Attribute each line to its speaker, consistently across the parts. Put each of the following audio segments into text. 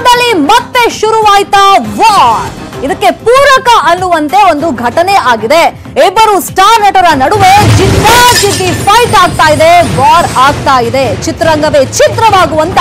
Speaker 1: ಚಿತ್ರದಲ್ಲಿ ಮತ್ತೆ ಶುರುವಾಯ್ತಾ ವಾರ್ ಇದಕ್ಕೆ ಪೂರಕ ಅನ್ನುವಂತೆ ಒಂದು ಘಟನೆ ಆಗಿದೆ ಇಬ್ಬರು ಸ್ಟಾರ್ ನಟರ ನಡುವೆ ಜಿದ್ದಾಜಿದ್ದಿ ಫೈಟ್ ಆಗ್ತಾ ಇದೆ ವಾರ್ ಆಗ್ತಾ ಇದೆ ಚಿತ್ರರಂಗವೇ ಚಿತ್ರವಾಗುವಂತ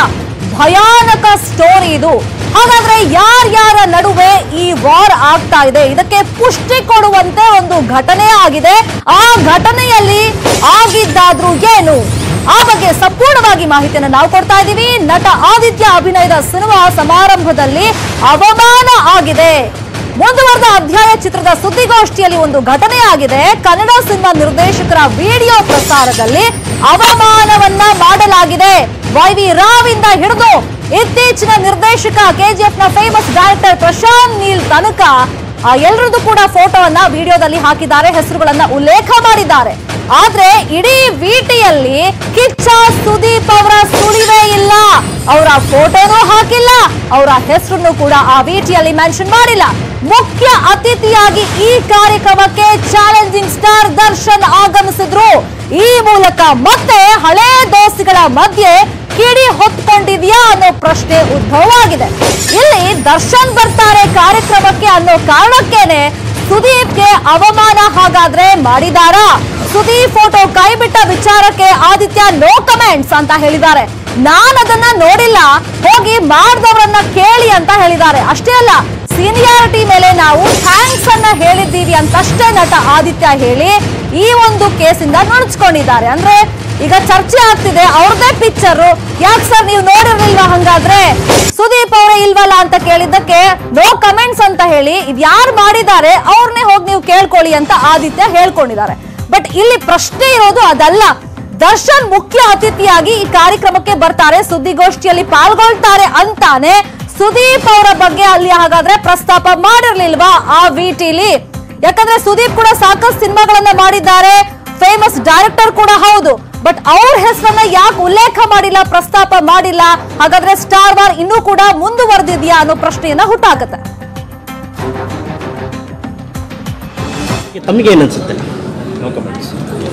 Speaker 1: ಭಯಾನಕ ಸ್ಟೋರಿ ಇದು ಹಾಗಾದ್ರೆ ಯಾರ್ಯಾರ ನಡುವೆ ಈ ವಾರ್ ಆಗ್ತಾ ಇದೆ ಇದಕ್ಕೆ ಪುಷ್ಟಿ ಕೊಡುವಂತೆ ಒಂದು ಘಟನೆ ಆಗಿದೆ ಆ ಘಟನೆಯಲ್ಲಿ ಆಗಿದ್ದಾದ್ರೂ ಏನು ಆ ಬಗ್ಗೆ ಸಂಪೂರ್ಣವಾಗಿ ಮಾಹಿತಿಯನ್ನು ನಾವು ಕೊಡ್ತಾ ಇದ್ದೀವಿ ನಟ ಆದಿತ್ಯ ಅಭಿನಯದ ಸಿನಿಮಾ ಸಮಾರಂಭದಲ್ಲಿ ಅವಮಾನ ಆಗಿದೆ ಮುಂದುವರೆದ ಅಧ್ಯಾಯ ಚಿತ್ರದ ಸುದ್ದಿಗೋಷ್ಠಿಯಲ್ಲಿ ಒಂದು ಘಟನೆ ಆಗಿದೆ ಕನ್ನಡ ಸಿನಿಮಾ ನಿರ್ದೇಶಕರ ವಿಡಿಯೋ ಪ್ರಸಾರದಲ್ಲಿ ಅವಮಾನವನ್ನ ಮಾಡಲಾಗಿದೆ ವೈ ವಿ ರಾವ್ ಇಂದ ಹಿಡಿದು ಇತ್ತೀಚಿನ ನಿರ್ದೇಶಕ ಕೆಜಿಎಫ್ ನ ಫೇಮಸ್ ಡೈರೆಕ್ಟರ್ ಪ್ರಶಾಂತ್ ನೀಲ್ ತನಕ ಆ ಎಲ್ರದ್ದು ಕೂಡ ಫೋಟೋವನ್ನ ವಿಡಿಯೋದಲ್ಲಿ ಹಾಕಿದ್ದಾರೆ ಹೆಸರುಗಳನ್ನ ಉಲ್ಲೇಖ ಮಾಡಿದ್ದಾರೆ ಆದ್ರೆ ಇಡೀ ವಿಟಿಯಲ್ಲಿ ಕಿಚ್ಚ ಸುದೀಪ್ ಅವರ ಸುಳಿವೇ ಇಲ್ಲ ಅವರ ಫೋಟೋನೂ ಹಾಕಿಲ್ಲ ಅವರ ಹೆಸರನ್ನು ಕೂಡ ಆ ವಿಟಿಯಲ್ಲಿ ಮೆನ್ಷನ್ ಮಾಡಿಲ್ಲ ಮುಖ್ಯ ಅತಿಥಿಯಾಗಿ ಈ ಕಾರ್ಯಕ್ರಮಕ್ಕೆ ಚಾಲೆಂಜಿಂಗ್ ಸ್ಟಾರ್ ದರ್ಶನ್ ಆಗಮಿಸಿದ್ರು ಈ ಮೂಲಕ ಮತ್ತೆ ಹಳೆ ದೋಸ್ತಿಗಳ ಮಧ್ಯೆ ಕಿಡಿ ಹೊತ್ಕೊಂಡಿದ್ಯಾ ಅನ್ನೋ ಪ್ರಶ್ನೆ ಉದ್ಭವವಾಗಿದೆ ಇಲ್ಲಿ ದರ್ಶನ್ ಬರ್ತಾರೆ ಕಾರ್ಯಕ್ರಮಕ್ಕೆ ಅನ್ನೋ ಕಾರಣಕ್ಕೇನೆ ಸುದೀಪ್ಗೆ ಅವಮಾನ ಹಾಗಾದ್ರೆ ಮಾಡಿದಾರಾ ಸುದೀಪ್ ಫೋಟೋ ಕೈಬಿಟ್ಟ ವಿಚಾರಕ್ಕೆ ಆದಿತ್ಯ ನೋ ಕಮೆಂಟ್ಸ್ ಅಂತ ಹೇಳಿದ್ದಾರೆ ನಾನು ಅದನ್ನ ನೋಡಿಲ್ಲ ಹೋಗಿ ಮಾಡಿದವರನ್ನ ಕೇಳಿ ಅಂತ ಹೇಳಿದ್ದಾರೆ ಅಷ್ಟೇ ಅಲ್ಲ ಸೀನಿಯಾರಿಟಿ ಮೇಲೆ ನಾವು ಥ್ಯಾಂಕ್ಸ್ ಅನ್ನ ಹೇಳಿದ್ದೀವಿ ಅಂತಷ್ಟೇ ನಟ ಆದಿತ್ಯ ಹೇಳಿ ಈ ಒಂದು ಕೇಸಿಂದ ನುಣುಚ್ಕೊಂಡಿದ್ದಾರೆ ಅಂದ್ರೆ ಈಗ ಚರ್ಚೆ ಆಗ್ತಿದೆ ಅವ್ರದೇ ಪಿಕ್ಚರ್ ಯಾಕೆ ಸರ್ ನೀವು ನೋಡಿರ್ಲಿಲ್ವಾ ಹಂಗಾದ್ರೆ ಸುದೀಪ್ ಅವರೇ ಇಲ್ವಲ್ಲ ಅಂತ ಕೇಳಿದ್ದಕ್ಕೆ ನೋ ಕಮೆಂಟ್ಸ್ ಅಂತ ಹೇಳಿ ಇದು ಯಾರು ಮಾಡಿದ್ದಾರೆ ಅವ್ರನ್ನೇ ಹೋಗಿ ನೀವು ಕೇಳ್ಕೊಳ್ಳಿ ಅಂತ ಆದಿತ್ಯ ಹೇಳ್ಕೊಂಡಿದ್ದಾರೆ ಬಟ್ ಇಲ್ಲಿ ಪ್ರಶ್ನೆ ಇರೋದು ಅದಲ್ಲ ದರ್ಶನ್ ಮುಖ್ಯ ಅತಿಥಿಯಾಗಿ ಈ ಕಾರ್ಯಕ್ರಮಕ್ಕೆ ಬರ್ತಾರೆ ಸುದ್ದಿಗೋಷ್ಠಿಯಲ್ಲಿ ಪಾಲ್ಗೊಳ್ತಾರೆ ಅಂತಾನೆ ಸುದೀಪ್ ಅವರ ಬಗ್ಗೆ ಅಲ್ಲಿ ಹಾಗಾದ್ರೆ ಪ್ರಸ್ತಾಪ ಮಾಡಿರ್ಲಿಲ್ವಾ ಆ ವಿಟಿಲಿ ಯಾಕಂದ್ರೆ ಸುದೀಪ್ ಕೂಡ ಸಾಕಷ್ಟು ಸಿನಿಮಾಗಳನ್ನ ಮಾಡಿದ್ದಾರೆ ಫೇಮಸ್ ಡೈರೆಕ್ಟರ್ ಕೂಡ ಹೌದು ಬಟ್ ಅವ್ರ ಹೆಸರನ್ನ ಯಾಕೆ ಉಲ್ಲೇಖ ಮಾಡಿಲ್ಲ ಪ್ರಸ್ತಾಪ ಮಾಡಿಲ್ಲ ಹಾಗಾದ್ರೆ ಸ್ಟಾರ್ ವಾರ್ ಇನ್ನೂ ಕೂಡ ಮುಂದುವರೆದಿದ್ಯಾ ಅನ್ನೋ ಪ್ರಶ್ನೆಯನ್ನ ಹುಟ್ಟಾಕತ್ತೆ
Speaker 2: ತಮಗೆ ಏನು ಅನ್ಸುತ್ತೆ
Speaker 3: ನೋ ಕಮೆಂಟ್ಸ್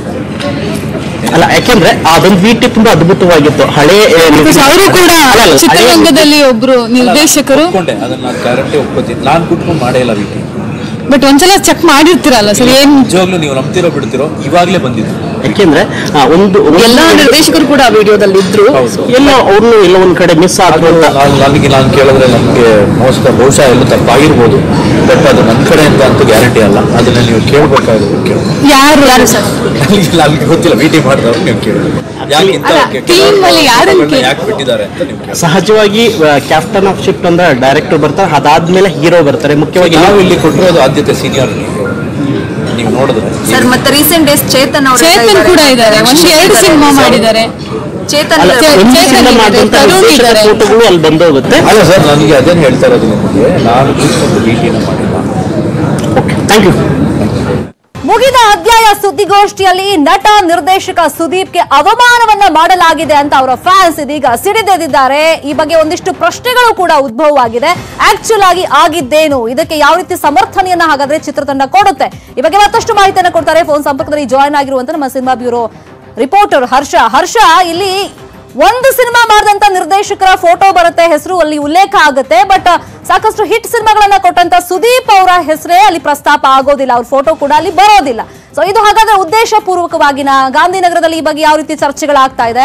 Speaker 2: ಅಲ್ಲ ಯಾಕೆಂದ್ರೆ ಅದೊಂದು ವೀಟಿ ತುಂಬಾ ಅದ್ಭುತವಾಗಿತ್ತು ಹಳೆ ಆ,
Speaker 4: Because ಅವರು ಕೂಡ
Speaker 2: ಅಲ್ಲ, ಅಲ್ಲ, ಹಳೆ
Speaker 4: ಚಿತ್ರರಂಗದಲ್ಲಿ ಒಬ್ರು ನಿರ್ದೇಶಕರು
Speaker 3: ಒಪ್ಕೊಂಡೆ ಅದನ್ನ ನಾನು ಗ್ಯಾರಂಟಿ ಒಪ್ಕೋತೀನಿ ನಾನು ಕುಟ್ಕೊಂಡು ಮಾಡೇ ಇಲ್ಲ ವೀಟಿ
Speaker 4: ಬಟ್ ಒಂದ್ಸಲ ಚೆಕ್ ಮಾಡಿರ್ತೀರಲ್ಲ ಸರ್ ಏನ್
Speaker 3: ನಿಜವಾಗ್ಲೂ ನೀವು ನಂಬ್ತಿರೋ ಬಿಡ್ತಿರೋ ಇವಾಗಲೇ ಬಂದಿದ್ದು
Speaker 2: ಯಾಕೆಂದ್ರೆ ಆ, ಒಂದು ಒಂದು-
Speaker 4: ಎಲ್ಲಾ ನಿರ್ದೇಶಕರು ಕೂಡ ವಿಡಿಯೋದಲ್ಲಿ ಇದ್ರು
Speaker 3: ಹೌದು
Speaker 2: ಎಲ್ಲೋ ಅವ್ರನ್ನು ಎಲ್ಲೋ ಒಂದ್ ಕಡೆ ಮಿಸ್ ಆದ್ರು
Speaker 3: ಅದು
Speaker 2: ಅಂತ
Speaker 3: ನಾನು ನನಗೆ ನಾನು ಕೇಳಿದ್ರೆ ನನಗೆ ಮೋಸ ಬಹುಶಃ ಎಲ್ಲೂ ತಪ್ಪಾಗಿರ್ಬೋದು ಬಟ್ ಅದು ನನ್ನ ಕಡೆ ಅಂತ ಅಂತೂ ಗ್ಯಾರಂಟಿ ಅಲ್ಲ ಅದನ್ನ ನೀವು ಕೇಳಬೇಕಾಗುತ್ತೆ ಕೇಳಿ
Speaker 4: ಯಾರು ಯಾರು ಸರ್
Speaker 3: ನನಗೆ ನನಗೆ ಗೊತ್ತಿಲ್ಲ ವೀಟಿ ಮಾಡಿದವ್ರು ನೀವು ಕೇಳಿ ಯಾಕೆ ಇಂಥ
Speaker 4: ಅಲ್ಲ,
Speaker 3: ಕೆ-
Speaker 4: team ಅಲ್ಲಿ ಯಾರನ್ನ
Speaker 3: ಕೆಲವ್ರನ್ನ
Speaker 4: ಕೇಳಿ-
Speaker 3: ಯಾಕೆ ಬಿಟ್ಟಿದ್ದಾರೆ ಅಂತ ನೀವು ಕೇಳಿ
Speaker 2: ಸಹಜವಾಗಿ ಕ್ಯಾಪ್ಟನ್ ಆಫ್ ಶಿಫ್ಟ್ ಅಂದ್ರೆ ಡೈರೆಕ್ಟರ್ ಬರ್ತಾರೆ ಅದಾದ್ಮೇಲೆ ಹೀರೋ ಬರ್ತಾರೆ ಮುಖ್ಯವಾಗಿ
Speaker 3: ನಾವು ಇಲ್ಲಿ ಕೊಟ್ಟಿರೋದು ಆದ್ಯತೆ ಸೀನಿಯರ್ ನೀವು ನೋಡಿದ್ರೆ
Speaker 5: ಸರ್ ಮತ್ತೆ ರೀಸೆಂಟ್ ಡೇಸ್ ಚೇತನ್ ಅವರು
Speaker 4: ಚೇತನ್ ಕೂಡ ಇದ್ದಾರೆ ಒಂದ್ ಎರಡು ಸಿನಿಮಾ ಮಾಡಿದ್ದಾರೆ
Speaker 5: ಚೇತನ್
Speaker 2: ಅಲ್ಲ,
Speaker 5: ಇದ್ದಾರೆ.
Speaker 2: ಒಂದು
Speaker 4: ಚೇತನ್
Speaker 2: ಸಿನಿಮಾ
Speaker 4: ಇದ್ದಾರೆ,
Speaker 2: ಮಾಡಿದಂತ
Speaker 4: ತರುಣ್
Speaker 2: ವಿಶೇಷ
Speaker 4: ಇದ್ದಾರೆ.
Speaker 2: ಫೋಟೋಗಳು ಅಲ್ಲಿ ಬಂದೋಗುತ್ತೆ
Speaker 3: ಅಲ್ಲ ಸರ್ ನನಗೆ ಅದೇನು ಹೇಳ್ತಾ ಇರೋದು ನಿಮಗೆ ನಾನು ಕೂತ್ಕೊಂಡು ಭೇಟಿನ ಮಾಡಿಲ್ಲ
Speaker 2: ಓಕೆ ಥ್ಯಾಂಕ್ ಯು
Speaker 1: ಮುಗಿದ ಅಧ್ಯಾಯ ಸುದ್ದಿಗೋಷ್ಠಿಯಲ್ಲಿ ನಟ ನಿರ್ದೇಶಕ ಸುದೀಪ್ಗೆ ಅವಮಾನವನ್ನ ಮಾಡಲಾಗಿದೆ ಅಂತ ಅವರ ಫ್ಯಾನ್ಸ್ ಇದೀಗ ಸಿಡಿದೆದ್ದಿದ್ದಾರೆ ಈ ಬಗ್ಗೆ ಒಂದಿಷ್ಟು ಪ್ರಶ್ನೆಗಳು ಕೂಡ ಉದ್ಭವವಾಗಿದೆ ಆಕ್ಚುಲ್ ಆಗಿ ಆಗಿದ್ದೇನು ಇದಕ್ಕೆ ಯಾವ ರೀತಿ ಸಮರ್ಥನೆಯನ್ನ ಹಾಗಾದ್ರೆ ಚಿತ್ರತಂಡ ಕೊಡುತ್ತೆ ಈ ಬಗ್ಗೆ ಮತ್ತಷ್ಟು ಮಾಹಿತಿಯನ್ನ ಕೊಡ್ತಾರೆ ಫೋನ್ ಸಂಪರ್ಕದಲ್ಲಿ ಜಾಯ್ನ್ ಆಗಿರುವಂತ ನಮ್ಮ cinema bureau reporter Harsha Harsha ಇಲ್ಲಿ ಒಂದು ಸಿನಿಮಾ ಮಾಡಿದಂತ ನಿರ್ದೇಶಕರ ಫೋಟೋ ಬರುತ್ತೆ ಹೆಸರು ಅಲ್ಲಿ ಉಲ್ಲೇಖ ಆಗುತ್ತೆ ಬಟ್ ಸಾಕಷ್ಟು ಹಿಟ್ ಸಿನಿಮಾಗಳನ್ನ ಕೊಟ್ಟಂತ ಸುದೀಪ್ ಅವರ ಹೆಸರೇ ಅಲ್ಲಿ ಪ್ರಸ್ತಾಪ ಆಗೋದಿಲ್ಲ ಅವ್ರ ಫೋಟೋ ಕೂಡ ಅಲ್ಲಿ ಬರೋದಿಲ್ಲ ಸೊ ಇದು ಹಾಗಾದ್ರೆ ಉದ್ದೇಶ ಪೂರ್ವಕವಾಗಿನ ಗಾಂಧಿನಗರದಲ್ಲಿ ಈ ಬಗ್ಗೆ ಯಾವ ರೀತಿ ಚರ್ಚೆಗಳಾಗ್ತಾ ಇದೆ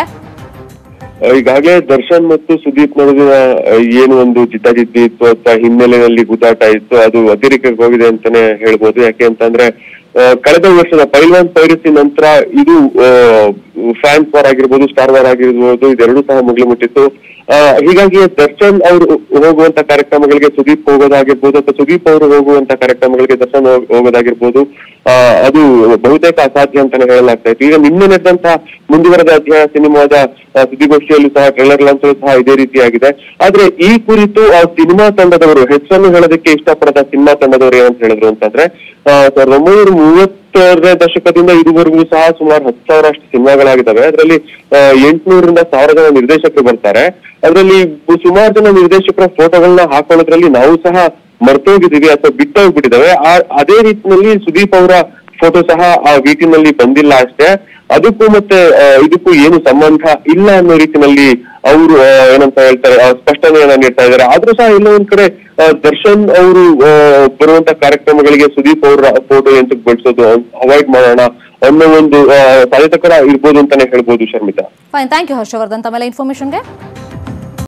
Speaker 6: ಈಗಾಗಲೇ ದರ್ಶನ್ ಮತ್ತು ಸುದೀಪ್ ನಡುವಿನ ಆ, ಏನು ಒಂದು ಜಿದ್ದಾಜಿದ್ದಿ ಇತ್ತು ಅಥವಾ ಹಿನ್ನೆಲೆಯಲ್ಲಿ ಗುದ್ದಾಟ ಇತ್ತು ಅದು ಅತಿರೇಕಕ್ಕೆ ಹೋಗಿದೆ ಅಂತಾನೆ ಹೇಳ್ಬೋದು ಯಾಕೆ ಅಂತಂದ್ರೆ ಆ, ಕಳೆದ ವರ್ಷದ ಪೈಲ್ವಾನ್ ಪೈರಸಿ ನಂತರ ಇದು ಫ್ಯಾನ್ಸ್ ವಾರ್ ಆಗಿರ್ಬೋದು ಸ್ಟಾರ್ ವಾರ್ ಆಗಿರ್ಬೋದು ಇದೆರಡೂ ಸಹ ಮುಗಿಲು ಮುಟ್ಟಿತ್ತು ಆ, ಹೀಗಾಗಿ ದರ್ಶನ್ ಅವರು ಹೋಗುವಂತ ಕಾರ್ಯಕ್ರಮಗಳಿಗೆ ಸುದೀಪ್ ಹೋಗೋದಾಗಿರ್ಬೋದು ಅಥವಾ ಸುದೀಪ್ ಅವರು ಹೋಗುವಂತ ಕಾರ್ಯಕ್ರಮಗಳಿಗೆ ದರ್ಶನ್ ಹೋಗ್- ಹೋಗೋದಾಗಿರ್ಬೋದು ಆ, ಅದು ಬಹುತೇಕ ಅಸಾಧ್ಯ ಅಂತಾನೆ ಹೇಳಲಾಗ್ತಾ ಇತ್ತು ಈಗ ನಿನ್ನೆ ನಡೆದಂತಹ ಮುಂದುವರೆದ ಅಧ್ಯಾಯ ಸಿನಿಮಾದ ಆ, ಸುದ್ದಿಗೋಷ್ಠಿಯಲ್ಲೂ ಸಹ ಟ್ರೈಲರ್ ಲಾಂಚ್ ಸಹ ಇದೇ ರೀತಿಯಾಗಿದೆ ಆದ್ರೆ ಈ ಕುರಿತು ಆ ಸಿನಿಮಾ ತಂಡದವರು ಹೆಸರನ್ನು ಹೇಳೋದಕ್ಕೆ ಇಷ್ಟಪಡದ ಸಿನಿಮಾ ತಂಡದವರು ಏನಂತ ಹೇಳಿದ್ರು ಅಂತಂದ್ರೆ ಆ, ಸಾವಿರದ ಒಂಬೈನೂರ ಮೂವತ್ತನೇ ದಶಕದಿಂದ ಇದುವರೆಗೂ ಸಹ ಸುಮಾರು ಹತ್ತು ಸಾವಿರ ಅಷ್ಟು ಸಿನಿಮಾಗಳಾಗಿದ್ದಾವೆ ಅದರಲ್ಲಿ ಎಂಟುನೂರರಿಂದ ಸಾವಿರ ಜನ ನಿರ್ದೇಶಕರು ಬರ್ತಾರೆ ಅದರಲ್ಲಿ ಸುಮಾರು ಜನ ನಿರ್ದೇಶಕರ ಫೋಟೋಗಳನ್ನ ಹಾಕೊಳ್ಳೋದ್ರಲ್ಲಿ ನಾವು ಸಹ ಮರ್ತೋಗಿದ್ದೀವಿ ಅಥವಾ ಬಿಟ್ಟೋಗ್ಬಿಟ್ಟಿದ್ದಾವೆ ಆ- ಅದೇ ರೀತಿಯಲ್ಲಿ ಸುದೀಪ್ ಅವರ ಫೋಟೋ ಸಹ ಆ ವೀಟಿನಲ್ಲಿ ಬಂದಿಲ್ಲ ಅಷ್ಟೇ ಅದಕ್ಕೂ ಮತ್ತೆ ಆ, ಇದಕ್ಕೂ ಏನು ಸಂಬಂಧ ಇಲ್ಲ ಅನ್ನೋ ರೀತಿನಲ್ಲಿ ಅವರು ಏನಂತ ಹೇಳ್ತಾರೆ ಆ, ಸ್ಪಷ್ಟನೆಯನ್ನ ನೀಡ್ತಾ ಇದ್ದಾರೆ ಆದ್ರೂ ಸಹ ಎಲ್ಲೋ ಒಂದ್ ಕಡೆ ಆ, ದರ್ಶನ್ ಅವರು ಬರುವಂತ ಕಾರ್ಯಕ್ರಮಗಳಿಗೆ ಸುದೀಪ್ ಅವರ ಫೋಟೋ ಎಂತಕ್ಕೆ ಬಳಸೋದು ಅವಾಯ್ಡ್ ಮಾಡೋಣ ಅನ್ನೋ ಒಂದು ಆ, ಸಾಧ್ಯತೆ ಕೂಡ ಇರ್ಬೋದು ಅಂತಾನೆ ಹೇಳ್ಬೋದು Sharmita
Speaker 1: fine thank you Harshavardhan ತಮ್ಮೆಲ್ಲ ಇನ್ಫಾರ್ಮೇಶನ್ಗೆ